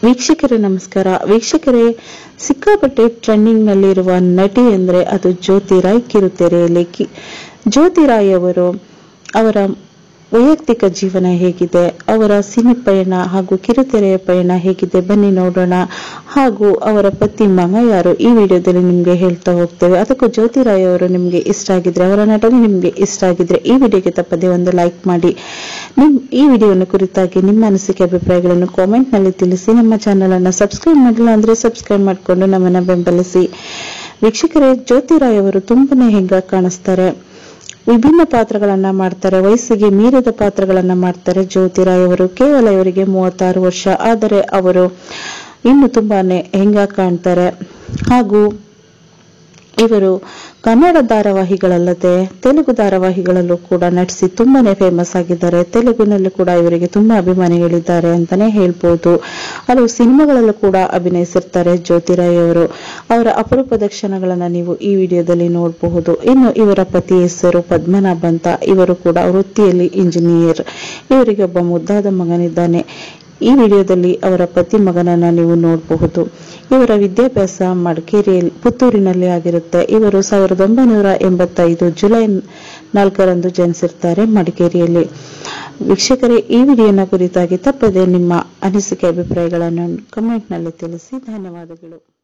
ವೀಕ್ಷಕರೇ ನಮಸ್ಕಾರ ವೀಕ್ಷಕರೇ ಸಿಕ್ಕಾಪಟ್ಟೆ ಟ್ರೆಂಡಿಂಗ್ ನಲ್ಲಿರುವ ನಟಿ ಅಂದ್ರೆ ಅದು ಜ್ಯೋತಿ ರಾಯ್ ಕಿರುತೆರೆಯಲ್ಲಿ ಕಿ- ಜ್ಯೋತಿ ರಾಯ್ ಅವರು ಅವರ ವೈಯಕ್ತಿಕ ಜೀವನ ಹೇಗಿದೆ ಅವರ ಸಿನಿ ಪಯಣ ಹಾಗೂ ಕಿರುತೆರೆಯ ಪಯಣ ಹೇಗಿದೆ ಬನ್ನಿ ನೋಡೋಣ ಹಾಗೂ ಅವರ ಪತಿ ಮಗ ಯಾರು ಈ ವಿಡಿಯೋದಲ್ಲಿ ನಿಮ್ಗೆ ಹೇಳ್ತಾ ಹೋಗ್ತೇವೆ ಅದಕ್ಕೂ ಜ್ಯೋತಿ ರಾಯ್ ಅವರು ನಿಮ್ಗೆ ಇಷ್ಟ ಆಗಿದ್ರೆ ಅವರ ನಟನೆ ನಿಮ್ಗೆ ಇಷ್ಟ ಆಗಿದ್ರೆ ಈ ವಿಡಿಯೋಗೆ ತಪ್ಪದೆ ಒಂದು ಲೈಕ್ ಮಾಡಿ ನಿಮ್ ಈ ವಿಡಿಯೋನ ಕುರಿತಾಗಿ ನಿಮ್ಮ ಅನಿಸಿಕೆ ಅಭಿಪ್ರಾಯಗಳನ್ನು ಕಾಮೆಂಟ್ ನಲ್ಲಿ ತಿಳಿಸಿ ನಮ್ಮ ಚಾನೆಲ್ ಅನ್ನ ಸಬ್ಸ್ಕ್ರೈಬ್ ಮಾಡಿಲ್ಲ ಅಂದ್ರೆ ಸಬ್ಸ್ಕ್ರೈಬ್ ಮಾಡಿಕೊಂಡು ನಮ್ಮನ್ನ ಬೆಂಬಲಿಸಿ ವೀಕ್ಷಕರೇ ಜ್ಯೋತಿ ರಾಯ್ ಅವರು ತುಂಬಾನೇ ಹೆಂಗ ಕಾಣಿಸ್ತಾರೆ ವಿಭಿನ್ನ ಪಾತ್ರಗಳನ್ನ ಮಾಡ್ತಾರೆ ವಯಸ್ಸಿಗೆ ಮೀರಿದ ಪಾತ್ರಗಳನ್ನ ಮಾಡ್ತಾರೆ ಜ್ಯೋತಿರಾಯ್ ಅವರು ಕೇವಲ ಇವರಿಗೆ ಮೂವತ್ತಾರು ವರ್ಷ ಆದರೆ ಅವರು ಇನ್ನು ತುಂಬಾನೇ ಹೆಂಗ ಕಾಣ್ತಾರೆ ಹಾಗೂ ಇವರು ಕನ್ನಡ ಧಾರಾವಾಹಿಗಳಲ್ಲದೆ ತೆಲುಗು ಧಾರಾವಾಹಿಗಳಲ್ಲೂ ಕೂಡ ನಟಿಸಿ ತುಂಬಾನೇ ಫೇಮಸ್ ಆಗಿದ್ದಾರೆ ತೆಲುಗಿನಲ್ಲೂ ಕೂಡ ಇವರಿಗೆ ತುಂಬಾ ಅಭಿಮಾನಿಗಳಿದ್ದಾರೆ ಅಂತಾನೆ ಹೇಳ್ಬೋದು ಹಲವು ಸಿನಿಮಾಗಳಲ್ಲೂ ಕೂಡ ಅಭಿನಯಿಸಿರ್ತಾರೆ ಜ್ಯೋತಿರಾಯ್ ಅವರು ಅವರ ಅಪರೂಪದ ಕ್ಷಣಗಳನ್ನ ನೀವು ಈ ವಿಡಿಯೋದಲ್ಲಿ ನೋಡಬಹುದು ಇನ್ನು ಇವರ ಪತಿ ಹೆಸರು ಪದ್ಮನಾಭ ಅಂತ ಇವರು ಕೂಡ ವೃತ್ತಿಯಲ್ಲಿ ಇಂಜಿನಿಯರ್ ಇವರಿಗೆ ಒಬ್ಬ ಮುದ್ದಾದ ಮಗನಿದ್ದಾನೆ ಈ ವಿಡಿಯೋದಲ್ಲಿ ಅವರ ಪತಿ ಮಗನನ್ನ ನೀವು ನೋಡಬಹುದು ಇವರ ವಿದ್ಯಾಭ್ಯಾಸ ಮಡಿಕೇರಿಯಲ್ಲಿ ಪುತ್ತೂರಿನಲ್ಲಿ ಆಗಿರುತ್ತೆ ಇವರು ಸಾವಿರದ ಒಂಬೈನೂರ ಎಂಬತ್ತೈದು ಜುಲೈ ನಾಲ್ಕರಂದು ಜನಿಸಿರ್ತಾರೆ ಮಡಿಕೇರಿಯಲ್ಲಿ ವೀಕ್ಷಕರೇ ಈ ವಿಡಿಯೋನ ಕುರಿತಾಗಿ ತಪ್ಪದೆ ನಿಮ್ಮ ಅನಿಸಿಕೆ ಅಭಿಪ್ರಾಯಗಳನ್ನು ಕಮೆಂಟ್ ನಲ್ಲಿ ತಿಳಿಸಿ ಧನ್ಯವಾದಗಳು